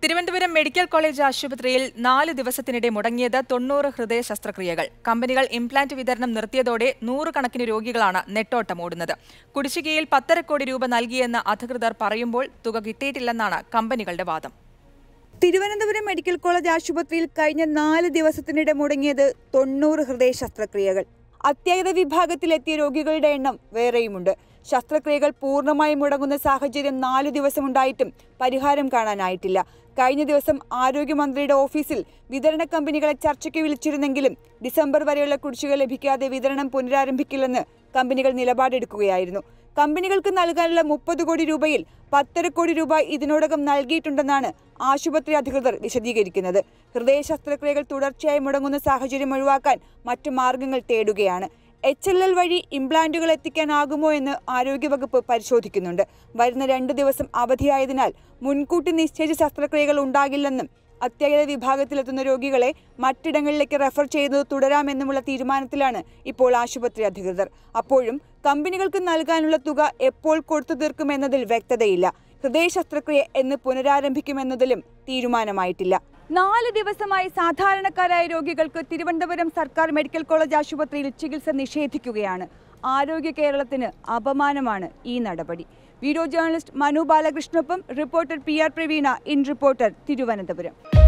Thiruvananthapuram medical college ആശുപത്രിയിൽ നാല് ദിവസത്തിനിടെ മുടങ്ങിയത് തൊണ്ണൂറ് ഹൃദയ ശസ്ത്രക്രിയകൾ കമ്പനികൾ ഇംപ്ലാന്റ് വിതരണം നിർത്തിയതോടെ നൂറുകണക്കിന് രോഗികളാണ് നെട്ടോട്ടം ഓടുന്നത് കുടിശ്ശികയിൽ പത്തര കോടി രൂപ നൽകിയെന്ന് അധികൃതർ പറയുമ്പോൾ തുക കിട്ടിയിട്ടില്ലെന്നാണ് കമ്പനികളുടെ വാദം തിരുവനന്തപുരം മെഡിക്കൽ കോളേജ് ആശുപത്രിയിൽ കഴിഞ്ഞ നാല് ദിവസത്തിനിടെ മുടങ്ങിയത് തൊണ്ണൂറ് ഹൃദയ ശസ്ത്രക്രിയകൾ അത്യാഹിത വിഭാഗത്തിലെത്തിയ രോഗികളുടെ എണ്ണം വേറെയുമുണ്ട് ശസ്ത്രക്രിയകൾ പൂർണ്ണമായും മുടങ്ങുന്ന സാഹചര്യം നാലു ദിവസമുണ്ടായിട്ടും പരിഹാരം കാണാനായിട്ടില്ല കഴിഞ്ഞ ദിവസം ആരോഗ്യമന്ത്രിയുടെ ഓഫീസിൽ വിതരണ കമ്പനികളെ ചർച്ചയ്ക്ക് വിളിച്ചിരുന്നെങ്കിലും ഡിസംബർ വരെയുള്ള കുടിശ്ശിക ലഭിക്കാതെ വിതരണം പുനരാരംഭിക്കില്ലെന്ന് കമ്പനികൾ നിലപാടെടുക്കുകയായിരുന്നു കമ്പനികൾക്ക് നൽകാനുള്ള മുപ്പത് കോടി രൂപയിൽ പത്തര കോടി രൂപ ഇതിനോടകം നൽകിയിട്ടുണ്ടെന്നാണ് ആശുപത്രി അധികൃതർ വിശദീകരിക്കുന്നത് ഹൃദയ ശസ്ത്രക്രിയകൾ തുടർച്ചയായി മുടങ്ങുന്ന സാഹചര്യം ഒഴിവാക്കാൻ മറ്റു മാർഗങ്ങൾ തേടുകയാണ് എച്ച് എൽ എൽ വഴി ഇംപ്ലാന്റുകൾ എത്തിക്കാനാകുമോ എന്ന് ആരോഗ്യവകുപ്പ് പരിശോധിക്കുന്നുണ്ട് വരുന്ന രണ്ട് ദിവസം അവധിയായതിനാൽ മുൻകൂട്ടി നിശ്ചയിച്ച ശസ്ത്രക്രിയകൾ ഉണ്ടാകില്ലെന്നും അത്യാഹിത വിഭാഗത്തിലെത്തുന്ന രോഗികളെ മറ്റിടങ്ങളിലേക്ക് റെഫർ ചെയ്യുന്നത് തുടരാമെന്നുമുള്ള തീരുമാനത്തിലാണ് ഇപ്പോൾ ആശുപത്രി അധികൃതർ അപ്പോഴും കമ്പനികൾക്ക് നൽകാനുള്ള തുക എപ്പോൾ കൊടുത്തു തീർക്കുമെന്നതിൽ വ്യക്തതയില്ല ഹൃദയ ശസ്ത്രക്രിയ എന്ന് പുനരാരംഭിക്കുമെന്നതിലും തീരുമാനമായിട്ടില്ല നാല് ദിവസമായി സാധാരണക്കാരായ രോഗികൾക്ക് തിരുവനന്തപുരം സർക്കാർ മെഡിക്കൽ കോളേജ് ആശുപത്രിയിൽ ചികിത്സ നിഷേധിക്കുകയാണ് ആരോഗ്യ കേരളത്തിന് അപമാനമാണ് ഈ നടപടി വീഡിയോ ജേർണലിസ്റ്റ് മനു ബാലകൃഷ്ണൊപ്പം റിപ്പോർട്ടർ പി ആർ പ്രവീണ ഇൻ റിപ്പോർട്ടർ തിരുവനന്തപുരം